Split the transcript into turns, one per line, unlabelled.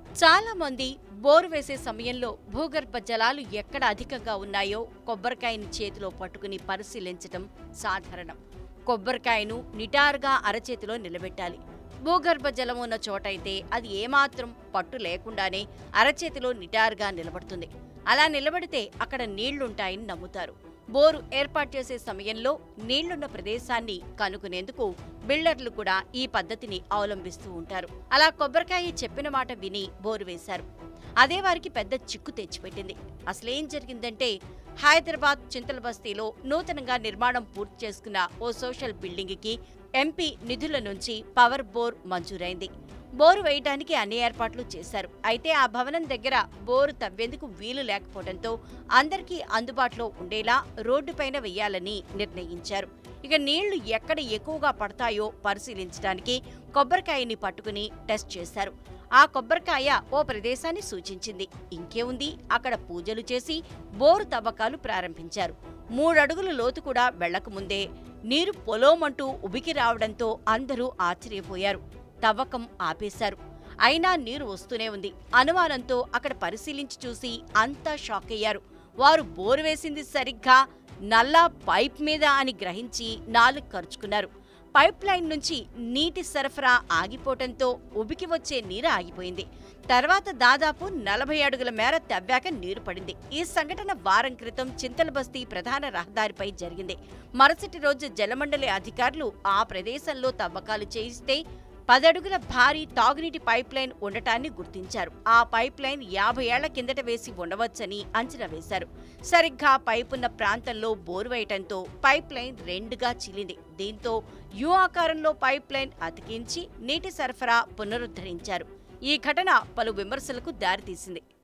చాలా మంది బోరు వేసే సమయంలో భూగర్భ జలాలు ఎక్కడ అధికంగా ఉన్నాయో కొబ్బరికాయని చేతిలో పట్టుకుని పరిశీలించటం సాధారణం కొబ్బరికాయను నిటారుగా అరచేతిలో నిలబెట్టాలి భూగర్భ జలం ఉన్న చోటైతే అది ఏమాత్రం పట్టు లేకుండానే అరచేతిలో నిటారుగా నిలబడుతుంది అలా నిలబడితే అక్కడ నీళ్లుంటాయని నమ్ముతారు బోరు ఏర్పాటు చేసే సమయంలో నీళ్లున్న ప్రదేశాన్ని కనుక్కునేందుకు బిల్డర్లు కూడా ఈ పద్ధతిని అవలంబిస్తూ ఉంటారు అలా కొబ్బరికాయ చెప్పిన మాట విని బోరు వేశారు అదే వారికి పెద్ద చిక్కు తెచ్చిపెట్టింది అసలేం జరిగిందంటే హైదరాబాద్ చింతల బస్తీలో నూతనంగా నిర్మాణం పూర్తి చేసుకున్న ఓ సోషల్ బిల్డింగ్కి ఎంపీ నిధుల నుంచి పవర్ బోర్ మంజూరైంది బోరు వేయడానికి అన్ని ఏర్పాట్లు చేశారు అయితే ఆ భవనం దగ్గర బోరు తవ్వేందుకు వీలు లేకపోవడంతో అందరికీ అందుబాటులో ఉండేలా రోడ్డుపైన వెయ్యాలని నిర్ణయించారు ఇక నీళ్లు ఎక్కడ ఎక్కువగా పడతాయో పరిశీలించడానికి కొబ్బరికాయని పట్టుకుని టెస్ట్ చేశారు ఆ కొబ్బరికాయ ఓ ప్రదేశాన్ని సూచించింది ఇంకే ఉంది అక్కడ పూజలు చేసి బోరు తవ్వకాలు ప్రారంభించారు మూడడుగుల లోతు కూడా వెళ్లకముందే నీరు పొలోమంటూ ఉబికి రావడంతో అందరూ ఆశ్చర్యపోయారు తవ్వకం ఆపేశారు అయినా నీరు వస్తూనే ఉంది అనుమానంతో అక్కడ పరిశీలించి చూసి అంతా షాక్ అయ్యారు వారు బోరు వేసింది సరిగ్గా నల్లా పైప్ మీద అని గ్రహించి నాలుగు ఖర్చుకున్నారు పైప్ లైన్ నుంచి నీటి సరఫరా ఆగిపోవటంతో ఉబికి వచ్చే నీరు ఆగిపోయింది తర్వాత దాదాపు నలభై అడుగుల మేర తవ్వాక నీరు పడింది ఈ సంఘటన వారం క్రితం చింతల బస్తీ ప్రధాన రహదారిపై జరిగింది మరుసటి రోజు జలమండలి అధికారులు ఆ ప్రదేశంలో తవ్వకాలు చేయిస్తే పదడుగుల భారీ తాగునీటి పైప్ లైన్ ఉండటాన్ని గుర్తించారు ఆ పైప్ లైన్ యాభై ఏళ్ల కిందట వేసి ఉండవచ్చని అంచనా వేశారు సరిగ్గా పైపున్న ప్రాంతంలో బోరు వేయటంతో పైప్ లైన్ రెండుగా చీలింది దీంతో యు ఆకారంలో పైప్ లైన్ అతికించి నీటి సరఫరా పునరుద్ధరించారు ఈ ఘటన పలు విమర్శలకు దారితీసింది